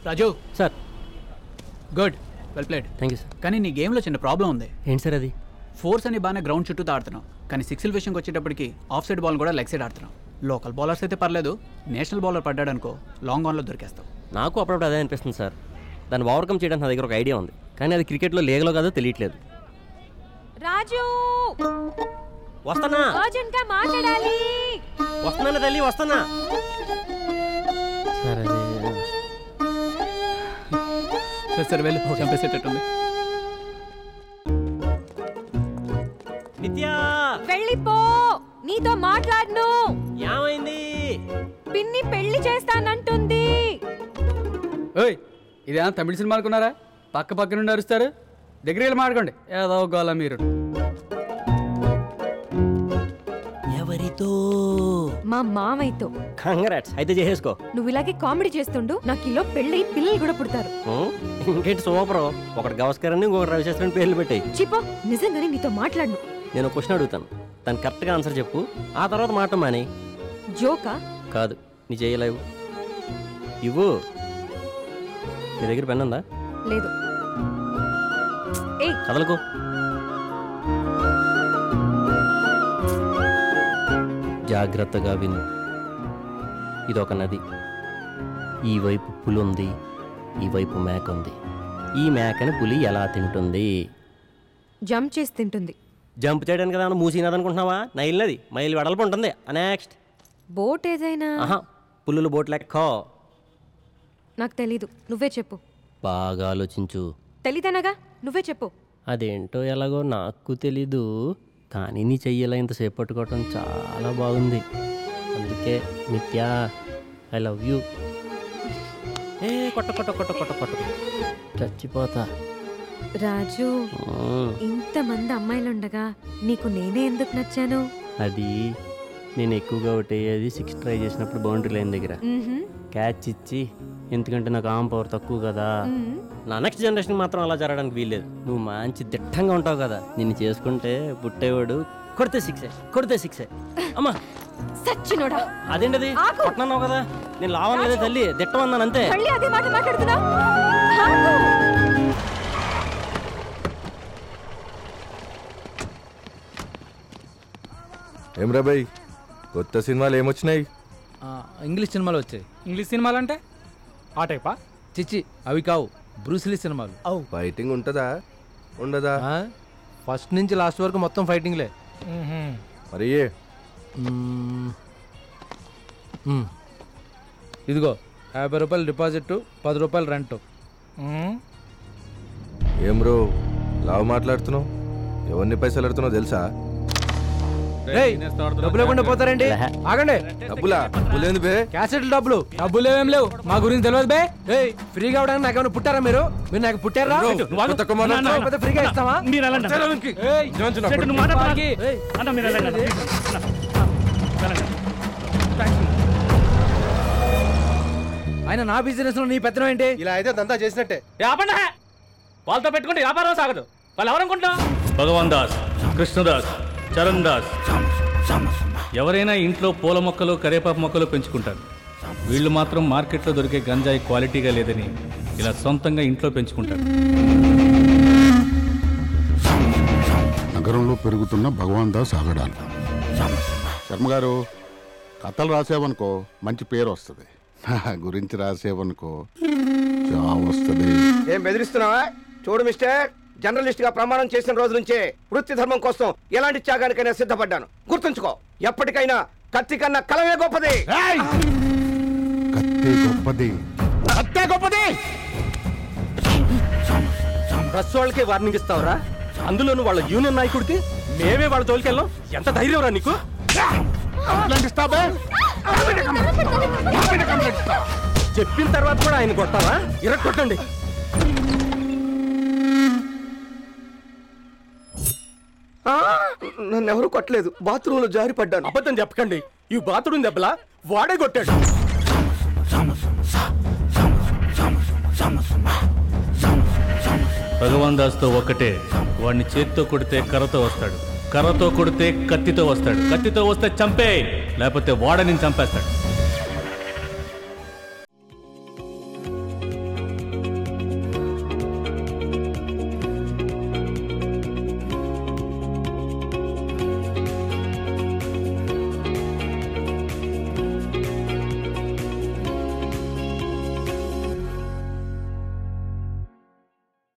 Raju sir good well played thank you sir కానీ నీ గేమ్లో చిన్న ప్రాబ్లం ఉంది ఏంటి సార్ అది ఫోర్స్ అని బాగానే గ్రౌండ్ చుట్టూ ఆడుతున్నావు కానీ సిక్స్ల విషయంకి వచ్చేటప్పటికి ఆఫ్ సైడ్ బాల్ కూడా లెగ్ సైడ్ ఆడుతున్నావు లోకల్ బౌలర్స్ అయితే పర్లేదు నేషనల్ బౌలర్ పడ్డాడు అనుకో లాంగ్ ఆన్లో దొరికేస్తావు నాకు అప్పుడప్పుడు అదే అనిపిస్తుంది సార్ దాన్ని ఓవర్కమ్ చేయడానికి నా దగ్గర ఒక ఐడియా ఉంది కానీ అది క్రికెట్లో లేగలో కాదో తెలియట్లేదు రాజు వస్తానా అర్జెంట్ గా మాట్లాడాలి వస్తున్నానా తల్లి వస్తానా సార్ అది సరే సరే వెళ్ళు చంపేసేటట్టుంది నిత్యా వెళ్ళిపో నీతో మాట్లాడను ఏమైంది పిన్ని పెళ్లి చేస్తానంటుంది ఓయ్ ఇదేమన్నా తమిళ సినిమా అనుకున్నారా పక్క పక్క నుండి అరుస్తారు దగ్గరికి వెళ్ళి మాట్లాడండి ఏదో గోళ మీరు ఎవరితో మా మామయ్యతో కంగ్రాట్స్ అయితే చేసేసుకో నువ్వు ఇలాగే కామెడీ చేస్తుండు నాకు ఇలా పెళ్ళి పిల్లలు కూడా పుడతారు ఉం? ఇంకేంటి సూపర్ ఒకటి గవస్కర్ అని ఇంకొకటి రవిశాస్త్రి పేర్లు పెట్టాయి చిపో నిజంగానే నీతో మాట్లాడను నేను ఒక క్వశ్చన్ అడుగుతాను దాని కరెక్ట్గా ఆన్సర్ చెప్పు ఆ తర్వాత మాట మాని జోకా కాదు నీ చేయలేవు ఇవ్వు నీ దగ్గర పెన్ ఉందా లేదు ఏయ్ కదలకు జాగ్రత్తగా విను ఇదొక నది ఈ వైపు పులి ఉంది ఈ వైపు మేక ఉంది ఈ మేకని పులి ఎలా తింటుంది జంప్ చేసి తింటుంది జంప్ చేయడానికి కదా మూసినది అనుకుంటున్నావా నైల్ నది మైల్ వెడల్పు ఉంటుంది నెక్స్ట్ బోట్ ఏదైనా ఆహా పుల్లులు బోట్ లెక్క నాకు తెలీదు నువ్వే చెప్పు బాగా ఆలోచించు తెలీదనగా నువ్వే చెప్పు అదేంటో ఎలాగో నాకు తెలీదు కానీ నీ చెయ్యలా ఇంతసేపు పట్టుకోవటం చాలా బాగుంది అందుకే నిత్య ఐ లవ్ యూ ఏ కొట్ట కొట్ట కొట్ట కొట్ట కొట్ట చచ్చిపోతా రాజు మ్మ్. ఇంతమంది అమ్మాయిలుండగా నీకు నేనే ఎందుకు నచ్చాను అది నేను ఎక్కువగా ఒకటేది సిక్స్ ట్రై చేసినప్పుడు బౌండరీ లైన్ దగ్గర మ్మ్హ్మ్. క్యాచ్ ఇచ్చి ఎందుకంటే నాకు ఆమ్ పవర్ తక్కువ కదా మ్మ్. నా నెక్స్ట్ జనరేషన్ మాత్రం అలా జరగడానికి వీల్లేదు నువ్వు మంచి దిట్టంగా ఉంటావు కదా నిన్ను చేసుకుంటే పుట్టేవాడు కొడితే సిక్సే కొడితే సిక్సే అమ్మా సచ్చినోడా అదేంటది ఆగు. కొట్టనన్నావు కదా నేను లావడం లేదే తల్లి దిట్టమన్నాను అంతే మళ్ళీ అదే మాట మాట్లాడుతున్నా ఆగు. ఏం రా భయ్ కొత్త సినిమాలు ఏమొచ్చినాయి ఇంగ్లీష్ సినిమాలు వచ్చాయి ఇంగ్లీష్ సినిమాలు అంటే ఆ టైపా చిచ్చి అవి కావు బ్రూస్లీ సినిమాలు ఫైటింగ్ ఉంటుందా ఉండదా ఆ? ఫస్ట్ నుంచి లాస్ట్ వరకు మొత్తం ఫైటింగ్లే మరి ఏ మ్మ్. మ్మ్. ఇదిగో యాభై రూపాయలు డిపాజిట్ పది రూపాయలు రెంట్ ఏం బ్రో లావు మాట్లాడుతున్నావు ఎవరిని పైసలు అడుగుతున్నావు తెలుసా డబ్బులు లేకుండా పోతారండి ఆగండి డబ్బులా డబ్బులేంది బే క్యాసెట్ డబ్బులు డబ్బులు ఏమేం లేవు మా గురించి తెలియదు బే ఏయ్ ఫ్రీగా అవడానికి నాకు ఏమైనా పుట్టారా మీరు మీరు నాకు పుట్టారా బ్రో, నువ్వు తక్కువ మాట్లాడుతున్నావు. లేకపోతే ఫ్రీగా ఇస్తావా మీరు వెళ్ళండి అన్న. ఏయ్, జోన్ చిన్నప్పుడు. చెట్టు నువ్వు మాట్లాడకు. బాగి. ఏయ్, అన్న మీరు వెళ్ళండి అన్న. అన్న, వెళ్ళండి. ఆయన నా బిజినెస్ లో నీ పెత్తనం ఏంటి ఇలా అయితే దంతా చేసినట్టే ఏ, ఆపండి హే. వాళ్ళతో పెట్టుకుంటే వ్యాపారం సాగదు వాళ్ళు ఎవరనుకుంటా భగవాన్ దాస్ కృష్ణదాస్ చరణ్ దాస్ ఎవరైనా ఇంట్లో పూల మొక్కలు కరేపాకు మొక్కలు పెంచుకుంటారు వీళ్ళు మాత్రం మార్కెట్లో దొరికే గంజాయి క్వాలిటీగా లేదని ఇలా సొంతంగా ఇంట్లో పెంచుకుంటారు నగరంలో పెరుగుతున్న భగవాన్ దాస్ ఆగడాలు శర్మ గారు కథలు రాసేవనుకో మంచి పేరు వస్తుంది నా గురించి రాసేవనుకో చావు వస్తుంది ఏం బెదిరిస్తున్నావా చూడు మిస్టర్ జర్నలిస్ట్ గా ప్రమాణం చేసిన రోజు నుంచే వృత్తి ధర్మం కోసం ఎలాంటి త్యాగానికైనా సిద్ధపడ్డాను గుర్తుంచుకో ఎప్పటికైనా కత్తి కన్నా కలమే గొప్పది కత్తి గొప్పది కత్తే గొప్పది ప్రెస్ వాళ్ళకి వార్నింగ్ ఇస్తావురా అందులోను వాళ్ళ యూనియన్ నాయకుడికి మేమే వాళ్ళ తోలికెళ్ళాం ఎంత ధైర్యం రా నీకు చెప్పిన తర్వాత కూడా ఆయన కొట్టావా ఇరగ కొట్టండి ఆ, నన్ను ఎవరు కొట్టలేదు బాత్రూమ్ లో జారి పడ్డాను అబద్ధం చెప్పకండి ఈ బాతుడు దెబ్బలా వాడే కొట్టాడు భగవాన్ దాస్తో ఒక్కటే వాడిని చేత్తో కొడితే కర్రతో వస్తాడు కర్రతో కొడితే కత్తితో వస్తాడు కత్తితో వస్తే చంపే లేకపోతే వాడని చంపేస్తాడు